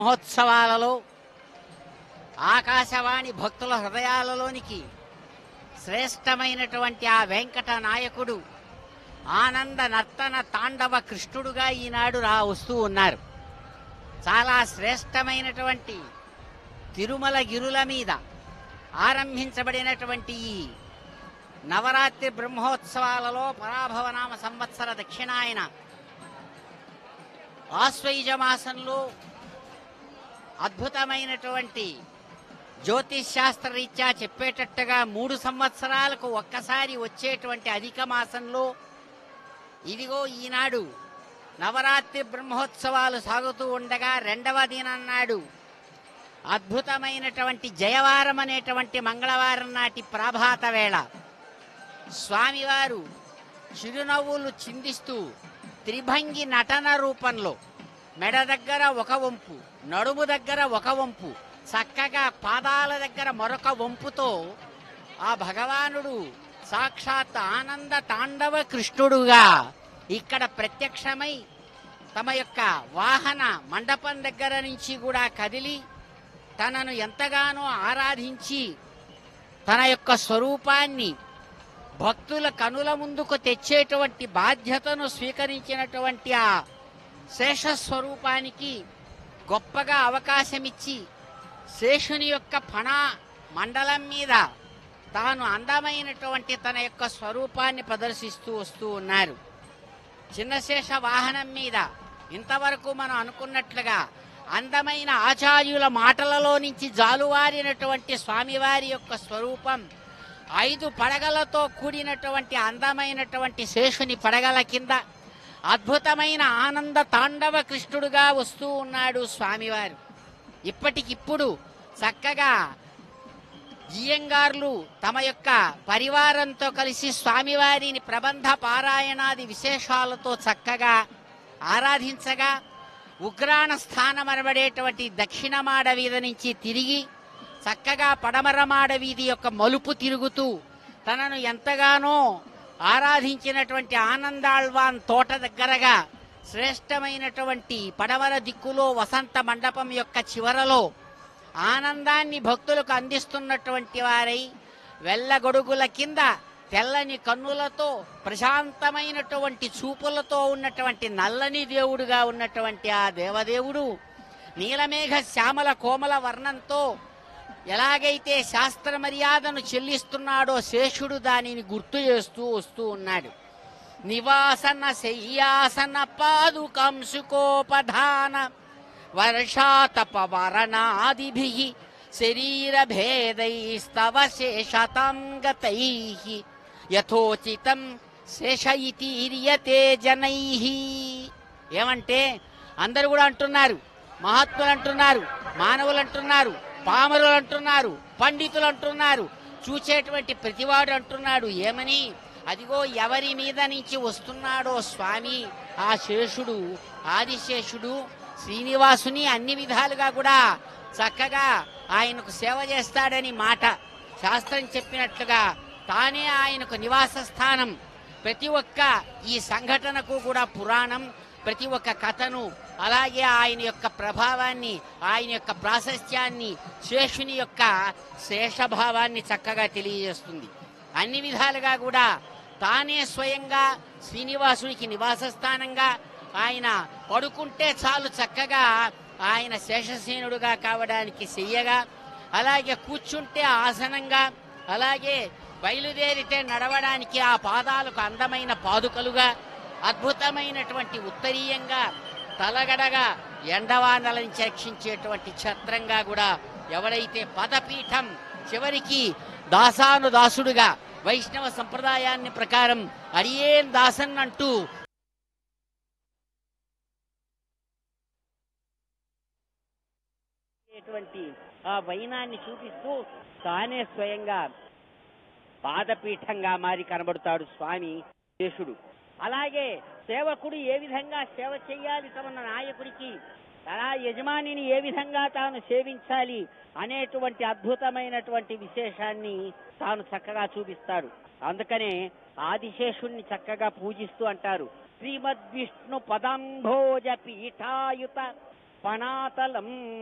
మహోత్సవాలలో ఆకాశవాణి భక్తుల హృదయాలలోనికి శ్రేష్టమైనటువంటి ఆ వెంకట నాయకుడు ఆనంద నర్తన తాండవ కృష్ణుడుగా ఈనాడు రా వస్తూ ఉన్నారు చాలా శ్రేష్టమైనటువంటి తిరుమల గిరుల మీద ఆరంభించబడినటువంటి ఈ నవరాత్రి బ్రహ్మోత్సవాలలో పరాభవనామ సంవత్సర దక్షిణాయన ఆశ్వయుజ మాసంలో అద్భుతమైనటువంటి జ్యోతిష్ శాస్త్ర రీత్యా చెప్పేటట్టుగా మూడు సంవత్సరాలకు ఒక్కసారి వచ్చేటువంటి అధిక మాసంలో ఇదిగో ఈనాడు నవరాత్రి బ్రహ్మోత్సవాలు సాగుతూ ఉండగా రెండవ దినం నాడు అద్భుతమైనటువంటి జయవారం అనేటువంటి మంగళవారం నాటి ప్రాభాత వేళ స్వామివారు చిరునవ్వులు చిందిస్తూ త్రిభంగి నటన రూపంలో మెడ దగ్గర ఒక వంపు నడుము దగ్గర ఒక వంపు చక్కగా పాదాల దగ్గర మరొక వంపుతో ఆ భగవానుడు సాక్షాత్ ఆనంద తాండవ కృష్ణుడుగా ఇక్కడ ప్రత్యక్షమై తమ యొక్క వాహన మండపం దగ్గర నుంచి కూడా కదిలి తనను ఎంతగానో ఆరాధించి తన యొక్క స్వరూపాన్ని భక్తుల కనుల ముందుకు తెచ్చేటువంటి బాధ్యతను స్వీకరించినటువంటి ఆ శేష స్వరూపానికి గొప్పగా అవకాశమిచ్చి శేషుని యొక్క ఫణ మండలం మీద తాను అందమైనటువంటి తన యొక్క స్వరూపాన్ని ప్రదర్శిస్తూ వస్తూ ఉన్నారు చిన్నశేష వాహనం మీద ఇంతవరకు మనం అనుకున్నట్లుగా అందమైన ఆచార్యుల మాటలలో నుంచి జాలువారినటువంటి స్వామివారి యొక్క స్వరూపం ఐదు పడగలతో కూడినటువంటి అందమైనటువంటి శేషుని పడగల కింద అద్భుతమైన ఆనంద తాండవ కృష్ణుడుగా వస్తూ ఉన్నాడు స్వామివారు ఇప్పటికిప్పుడు చక్కగా జియంగార్లు తమ యొక్క పరివారంతో కలిసి స్వామివారిని ప్రబంధ పారాయణాది విశేషాలతో చక్కగా ఆరాధించగా ఉగ్రాణ స్థానమనబడేటువంటి దక్షిణమాడ వీధి నుంచి తిరిగి చక్కగా పడమరమాడ వీధి యొక్క మలుపు తిరుగుతూ తనను ఎంతగానో ఆరాధించినటువంటి ఆనందాళ్వాన్ తోట దగ్గరగా శ్రేష్టమైనటువంటి పడమర దిక్కులో వసంత మండపం యొక్క చివరలో ఆనందాన్ని భక్తులకు అందిస్తున్నటువంటి వారై వెళ్ళగొడుగుల కింద తెల్లని కన్నులతో ప్రశాంతమైనటువంటి చూపులతో ఉన్నటువంటి నల్లని దేవుడుగా ఉన్నటువంటి ఆ దేవదేవుడు నీలమేఘ శ్యామల కోమల వర్ణంతో ఎలాగైతే శాస్త్ర మర్యాదను చెల్లిస్తున్నాడో శేషుడు దానిని గుర్తు చేస్తూ వస్తూ ఉన్నాడు నివాసన శయ్యాసన పాదుకంసుకోపధాన వర్షాతపవరణాదిభి శరీరభేదైస్తవ శేషతాం గతై యథోచితం శేష ఇతీర్యతే జనై ఏమంటే అందరూ కూడా అంటున్నారు మహాత్ములు అంటున్నారు మానవులు అంటున్నారు పామరులు అంటున్నారు పండితులు అంటున్నారు చూచేటువంటి ప్రతివాడు అంటున్నాడు ఏమని అదిగో ఎవరి మీద నుంచి వస్తున్నాడో స్వామి ఆ శేషుడు ఆదిశేషుడు శ్రీనివాసుని అన్ని విధాలుగా కూడా చక్కగా ఆయనకు సేవ చేస్తాడని మాట శాస్త్రం చెప్పినట్లుగా తానే ఆయనకు నివాస స్థానం ప్రతి ఒక్క ఈ సంఘటనకు కూడా పురాణం ప్రతి ఒక్క కథను అలాగే ఆయన యొక్క ప్రభావాన్ని ఆయన యొక్క ప్రాశస్త్యాన్ని శేషుని యొక్క శేషభావాన్ని చక్కగా తెలియజేస్తుంది అన్ని విధాలుగా కూడా తానే స్వయంగా శ్రీనివాసునికి నివాస స్థానంగా ఆయన పడుకుంటే చాలు చక్కగా ఆయన శేషసేనుడుగా కావడానికి చెయ్యగా అలాగే కూర్చుంటే ఆసనంగా అలాగే బయలుదేరితే నడవడానికి ఆ పాదాలకు అందమైన పాదుకలుగా అద్భుతమైనటువంటి ఉత్తరీయంగా తలగడగా ఎండవానలను రక్షించేటువంటి ఛత్రంగా కూడా ఎవరైతే పదపీఠం చివరికి దాసాను దాసుడుగా వైష్ణవ సంప్రదాయాన్ని ప్రకారం అడియేన్ దాసన్ అంటూ చేసేటువంటి ఆ వైనాన్ని చూపిస్తూ తానే స్వయంగా పాదపీఠంగా మారి కనబడతాడు స్వామి శేషుడు అలాగే సేవకుడు ఏ విధంగా సేవ చేయాలి తమ నాయకుడికి అలా యజమానిని ఏ విధంగా తాను సేవించాలి అనేటువంటి అద్భుతమైనటువంటి విశేషాన్ని తాను చక్కగా చూపిస్తాడు అందుకనే ఆదిశేషుణ్ణి చక్కగా పూజిస్తూ అంటారు శ్రీమద్ విష్ణు పదంభోజ పీఠాయుత పణాతలం